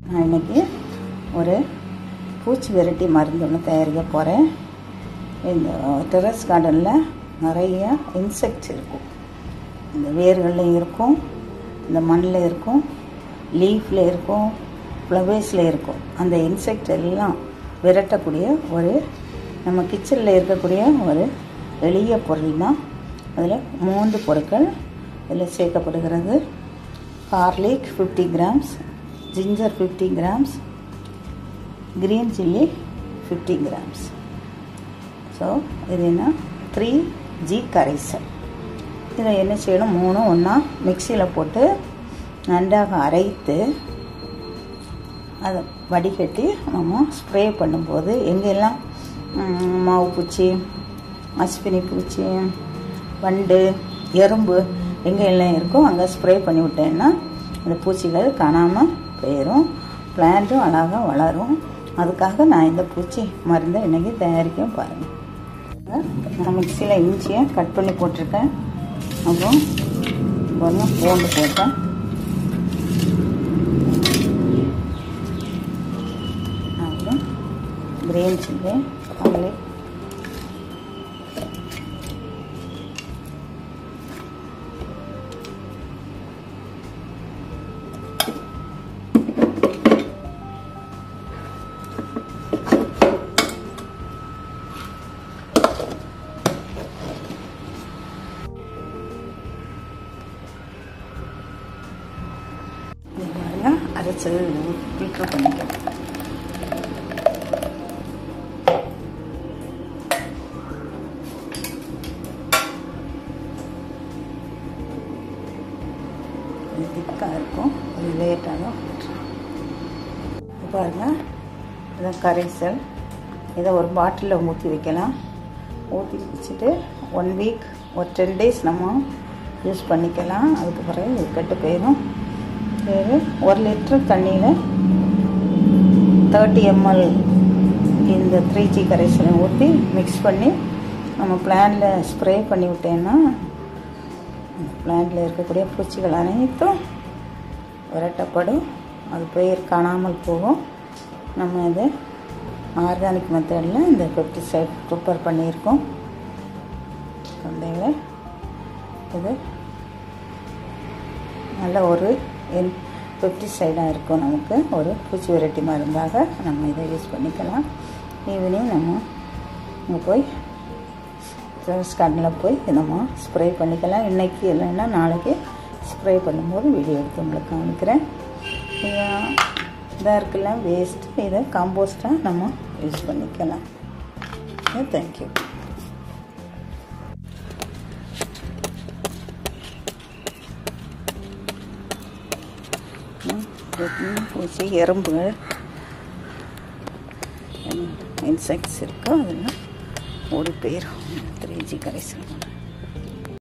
நான் இன்னைக்கு ஒரு பூச்சி விரட்டி மருந்து ஒன்று தயாரிக்க போகிறேன் இந்த டெரஸ் கார்டனில் நிறைய இன்செக்ட்ஸ் இருக்கும் இந்த வேர்கள்லையும் இருக்கும் இந்த மண்ணில் இருக்கும் லீஃப்ல இருக்கும் ஃப்ளவர்ஸில் இருக்கும் அந்த இன்செக்ட் எல்லாம் விரட்டக்கூடிய ஒரு நம்ம கிச்சனில் இருக்கக்கூடிய ஒரு எளிய பொருள் தான் அதில் மூன்று பொருட்கள் இதில் சேர்க்கப்படுகிறது garlic fifty grams ginger fifty grams green chilli fifty grams so இது என்ன த்ரீ ஜி கரைசல் இதை என்ன செய்யணும் மூணும் ஒன்றா மிக்சியில் போட்டு நன்றாக அரைத்து அதை வடிகட்டி நம்ம ஸ்ப்ரே பண்ணும்போது எங்கெல்லாம் ம், மாவு பூச்சி அஸ்வினி பூச்சி வண்டு எறும்பு எங்கே எல்லாம் இருக்கோ அங்கே ஸ்ப்ரே பண்ணி விட்டேன்னா அந்த பூச்சிகள் காணாமல் போயிடும் பிளான்ட்டும் அழகாக வளரும் அதுக்காக நான் இந்த பூச்சி மருந்தை இன்றைக்கி தயாரிக்க பாருங்கள் நான் மிக்சியில் இஞ்சியை கட் பண்ணி போட்டிருக்கேன் அப்புறம் பாருங்க பூண்டு போட்டேன் அப்புறம் கிரீன் சில்லி garlic இது பாருங்க அரைச்சது ஃபில்டர் பண்ணிக்கலாம் இது திக்காக இருக்கும் இது லேட்டாக தான் இது பாருங்க இதான் கரைசல் இதை ஒரு பாட்டிலில் ஊற்றி வைக்கலாம் ஊற்றி வச்சுட்டு ஒன் வீக் ஒரு டென் டேஸ் நம்ம யூஸ் பண்ணிக்கலாம் அதுக்கு பிறகு இது கெட்டு போயிடும் வேறு ஒரு லிட்டர் தண்ணியில் தேர்ட்டி எம்எல் இந்த த்ரீ ஜி கரைசலை ஊற்றி மிக்ஸ் பண்ணி நம்ம பிளான்ல ஸ்ப்ரே பண்ணி விட்டேன்னா பிளான்ட்ல இருக்கக்கூடிய பூச்சிகள் அனைத்தும் விரட்டப்படும் அது பெயர் காணாமல் போகும் நம்ம இதை ஆர்கானிக் மெத்தடில் இந்த பெப்டிசைட் ப்ரிப்பேர் பண்ணியிருக்கோம் குழந்தைகளை இது நல்ல ஒரு என் பெப்டிசைடாக இருக்கும் நமக்கு ஒரு பூச்சி விரட்டி மருந்தாக நம்ம இதை யூஸ் பண்ணிக்கலாம் ஈவினிங் நம்ம இங்கே போய் ஸ்கன்னில் போய் நம்ம ஸ்ப்ரே பண்ணிக்கலாம் இன்றைக்கி இல்லைன்னா நாளைக்கு ஸ்ப்ரே பண்ணும்போது வீடியோ எடுத்து உங்களுக்கு காமிக்கிறேன் இதாக இருக்குல்ல வேஸ்ட்டு இதை காம்போஸ்ட்டாக நம்ம யூஸ் பண்ணிக்கலாம் தேங்க்யூ பூச்சி எறும்புகள் இன்செக்ட்ஸ் இருக்கோ அதெல்லாம் ஓடி போயிடும் த்ரீ ஜி கரைசல்